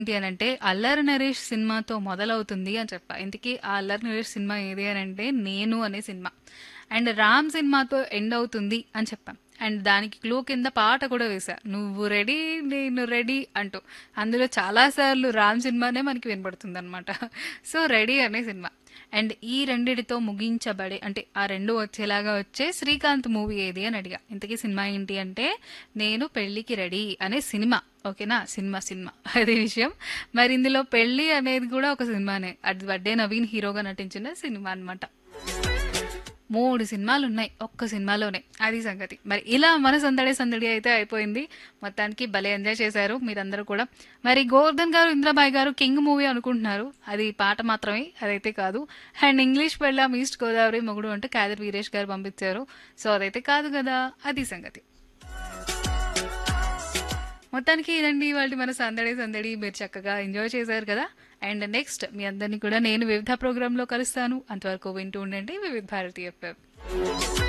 ఏంటి అనంటే 'అల్లరి నరేష్' సినిమాతో మొదలవుతుంది అని చెప్పా. ఇంతకీ ఆ 'అల్లరి నరేష్' సినిమా ఏది అనంటే 'నేను' అనే సినిమా. అండ్ 'రామ్' సినిమాతో ఎండ్ అవుతుంది అని చెప్పా. అండ్ దానికి క్లూ కింద పాట కూడా వేశా. 'నువ్వు రెడీ నేను రెడీ' అంటూ. అందులో చాలా సార్లు 'రామ్' సినిమానే మనకి వినపడుతుందనమాట. సో, 'రెడీ' అనే సినిమా. అండ్ ఈ రెండిటితో ముగించబడే అంటే ఆ 2 వచ్చేలాగా వచ్చే 'శ్రీకాంత్' మూవీ ఏది అని అడిగా. ఇంతకీ సినిమా ఏంటి అంటే 'నేను పెళ్ళికి రెడీ' అనే సినిమా. ఓకేనా? సినిమా సినిమా. అది విషయం. మరి ఇందులో పెళ్లి అనేది కూడా ఒక సినిమానే. అది వడ్డే నవీన్ హీరోగా నటించిన సినిమా అనమాట. 3 సినిమాలున్నాయి ఒక్క సినిమాలోనే. అది సంగతి. మరి ఇలా మన సందడి సందడి అయితే అయిపోయింది. మొత్తానికి భలే ఎంజాయ్ చేశారు మీరందరూ కూడా. మరి గోవర్ధన్ గారు, ఇంద్రబాయ్ గారు 'కింగ్' మూవీ అనుకుంటున్నారు. అది పాట మాత్రమే. అదైతే కాదు. అండ్ 'ఇంగ్లీష్ పెళ్ళాం ఈస్ట్ గోదావరి మొగుడు' అంటూ కాదర్ వీరేష్ గారు పంపించారు. సో, అదైతే కాదు కదా! అది సంగతి. మొత్తానికి ఇదండి ఇవాల్టి మన సందడి సందడి. మీరు చక్కగా ఎంజాయ్ చేశారు కదా! అండ్ నెక్స్ట్ మీ అందరిని కూడా నేను వివిధ ప్రోగ్రామ్‌లో కలుస్తాను. అంతవరకు వింటూ ఉండండి వివిధ భారతి ఎఫ్ఎం.